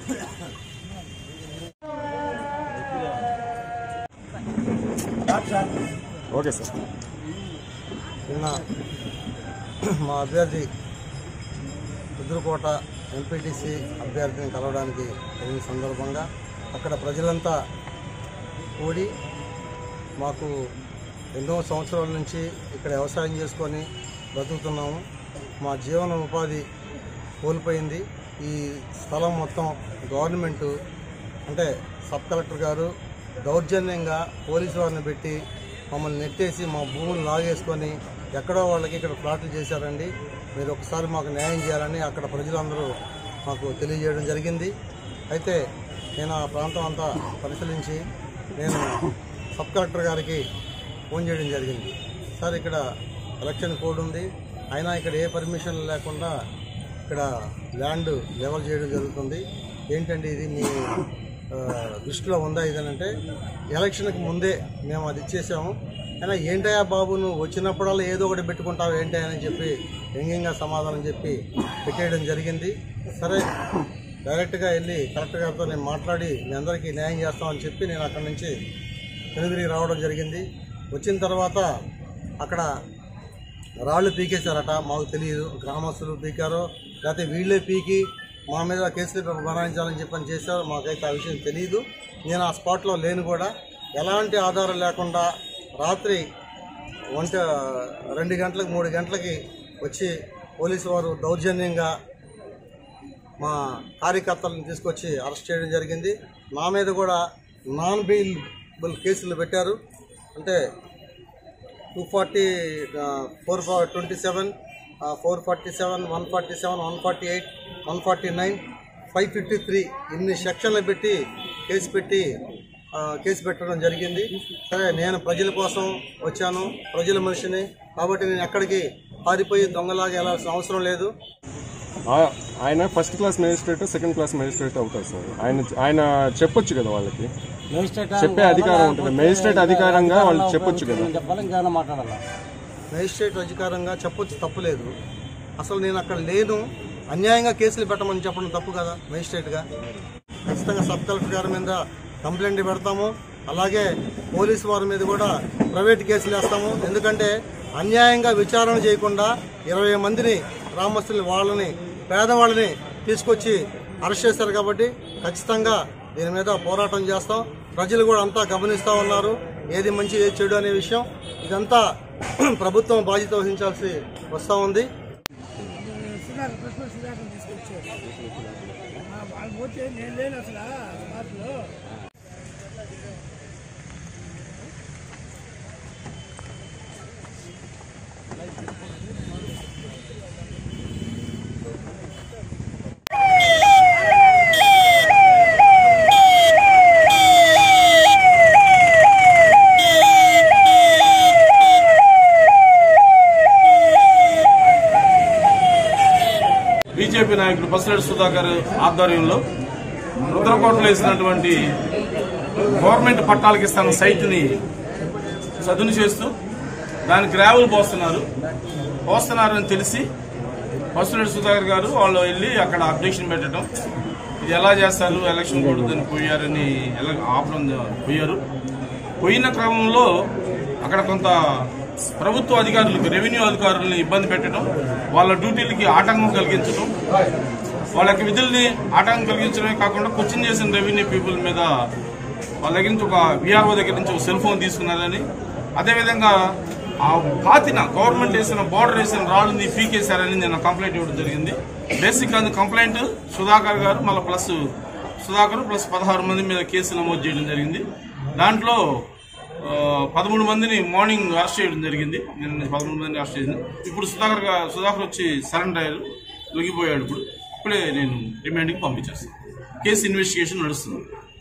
okay sir నిన్న మా అభ్యర్థి రుద్రకోట ఎంపీటీసీ అభ్యర్థిని కలవడానికి వెళ్ళిన సందర్భంగా అక్కడ ప్రజలంతా కూడి మాకు ఎన్నో సంవత్సరాల నుంచి ఇక్కడ వ్యవసాయం చేసుకొని బ్రతుకుతున్నాము మా జీవన ఉపాధి కోల్పోయింది ఈ స్థలం మొత్తం గవర్నమెంటు అంటే సబ్ కలెక్టర్ గారు దౌర్జన్యంగా పోలీసు వారిని పెట్టి మమ్మల్ని నెట్టేసి మా భూములు లాగేసుకొని ఎక్కడో వాళ్ళకి ఇక్కడ ప్లాట్లు చేశారండి మీరు ఒకసారి మాకు న్యాయం చేయాలని అక్కడ ప్రజలందరూ మాకు తెలియజేయడం జరిగింది అయితే నేను ఆ ప్రాంతం అంతా పరిశీలించి నేను సబ్ కలెక్టర్ గారికి ఫోన్ చేయడం జరిగింది సార్ ఇక్కడ ఎలక్షన్ కోడ్ ఉంది అయినా ఇక్కడ ఏ పర్మిషన్ లేకుండా ఇక్కడ ల్యాండ్ లెవెల్ చేయడం జరుగుతుంది ఏంటండి ఇది మీ ఆ, దృష్టిలో ఉందా ఇదనంటే ఎలక్షన్కి ముందే మేము అది ఇచ్చేసాము అయినా ఏంటయ్యా బాబు నువ్వు వచ్చినప్పుడల్లా ఏదో ఒకటి పెట్టుకుంటావు ఏంటి అని చెప్పి వ్యంగ్యంగా సమాధానం చెప్పి పెట్టేయడం జరిగింది సరే డైరెక్ట్గా వెళ్ళి కలెక్టర్ గారితో నేను మాట్లాడి మీ అందరికీ న్యాయం చేస్తామని చెప్పి నేను అక్కడి నుంచి వెనుదిరిగి రావడం జరిగింది వచ్చిన తర్వాత అక్కడ రాళ్ళు పీకేశారట మాకు తెలియదు గ్రామస్తులు పీకారో లేకపోతే వీళ్ళే పీకి మా మీద కేసులు బనాయించాలని చెప్పని చేశారు మాకైతే ఆ విషయం తెలియదు నేను ఆ స్పాట్లో లేను కూడా ఎలాంటి ఆధారం లేకుండా రాత్రి ఒంట రెండు గంటలకు మూడు గంటలకి వచ్చి పోలీసు వారు దౌర్జన్యంగా మా కార్యకర్తలను తీసుకొచ్చి అరెస్ట్ చేయడం జరిగింది నా మీద కూడా నాన్ బెయిల్ కేసులు పెట్టారు అంటే two forty four twenty seven four forty seven one forty seven one forty eight one forty nine five fifty three ఇన్ని సెక్షన్లు పెట్టి కేసు పెట్టి ఆ, కేసు పెట్టడం జరిగింది సరే నేను ప్రజల కోసం వచ్చాను ప్రజల మనిషిని కాబట్టి నేను ఎక్కడికి పారిపోయి దొంగలాగా వెళ్ళాల్సిన అవసరం లేదు ఆ- ఆయన first class magistrate second class magistrate అవుతారు సార్ ఆయన ఆయన చెప్పొచ్చు కదా వాళ్ళకి చెప్పే అధికారం ఉంటుంది మేజిస్ట్రేట్ అధికారంగా వాళ్ళు చెప్పొచ్చు కదా మేజిస్ట్రేట్ అధికారంగా చెప్పొచ్చు తప్పులేదు అసలు నేను అక్కడ లేను అన్యాయంగా కేసులు పెట్టమని చెప్పడం తప్పు కదా మేజిస్ట్రేట్గా ఖచ్చితంగా సబ్ కలెక్టర్ గారి మీద కంప్లైంట్ పెడతాము అలాగే పోలీసు వారి మీద కూడా ప్రైవేట్ కేసులు వేస్తాము ఎందుకంటే అన్యాయంగా విచారణ చేయకుండా ఇరవై మందిని గ్రామస్తుల్ని వాళ్ళని పేదవాళ్ళని తీసుకొచ్చి అరెస్ట్ చేశారు కాబట్టి ఖచ్చితంగా దీని మీద పోరాటం చేస్తాం ప్రజలు కూడా అంతా గమనిస్తూ ఉన్నారు ఏది మంచి ఏది చెడు అనే విషయం ఇదంతా ప్రభుత్వం బాధ్యత వహించాల్సి వస్తూ ఉంది సుధాకర్ కృష్ణ సుధాకర్ తీసుకొచ్చారు ఆ, వాళ్ళు పోతే నేను లేను అసలు స్పాట్లో బీజేపీ నాయకుడు బస్సిరెడ్డి సుధాకర్ ఆధ్వర్యంలో రుద్రకోటలో వేసినటువంటి గవర్నమెంట్ పట్టాలకు ఇస్తున్న సైట్ ని చదును చేస్తూ దాని గ్రావెల్ పోస్తున్నారు పోస్తున్నారని తెలిసి బస్సిరెడ్డి సుధాకర్ గారు వాళ్ళు వెళ్ళి అక్కడ అబ్జెక్షన్ పెట్టడం ఇది ఎలా చేస్తారు ఎలక్షన్ కూడదని పోయారని ఎలా ఆపడం పోయారు పోయిన క్రమంలో అక్కడ కొంత ప్రభుత్వ అధికారులకు రెవెన్యూ అధికారులను ఇబ్బంది పెట్టడం వాళ్ళ డ్యూటీలకి ఆటంకం కలిగించడం వాళ్ళ యొక్క విధుల్ని ఆటంకం కలిగించడమే కాకుండా క్వశ్చన్ చేసిన రెవెన్యూ పీపుల్ మీద వాళ్ళ దగ్గర నుంచి ఒక విఆర్ఓ దగ్గర నుంచి ఒక సెల్ ఫోన్ తీసుకున్నారని అదేవిధంగా ఆ పాతిన గవర్నమెంట్ వేసిన బార్డర్ వేసిన రాళ్ళని పీకేశారని నేను కంప్లైంట్ ఇవ్వడం జరిగింది బేసిక్ అది కంప్లైంట్ సుధాకర్ గారు మళ్ళీ ప్లస్ సుధాకర్ ప్లస్ పదహారు మంది మీద కేసు నమోదు చేయడం జరిగింది దాంట్లో ఆ, పదమూడు మందిని మార్నింగ్ అరెస్ట్ చేయడం జరిగింది నిన్న పదమూడు మందిని అరెస్ట్ చేసింది ఇప్పుడు సుధాకర్ గా- సుధాకర్ వచ్చి సరెండర్ అయ్యారు లొంగిపోయాడు ఇప్పుడు ఇప్పుడే నేను రిమాండ్కి పంపించేస్తాను కేసు ఇన్వెస్టిగేషన్ నడుస్తుంది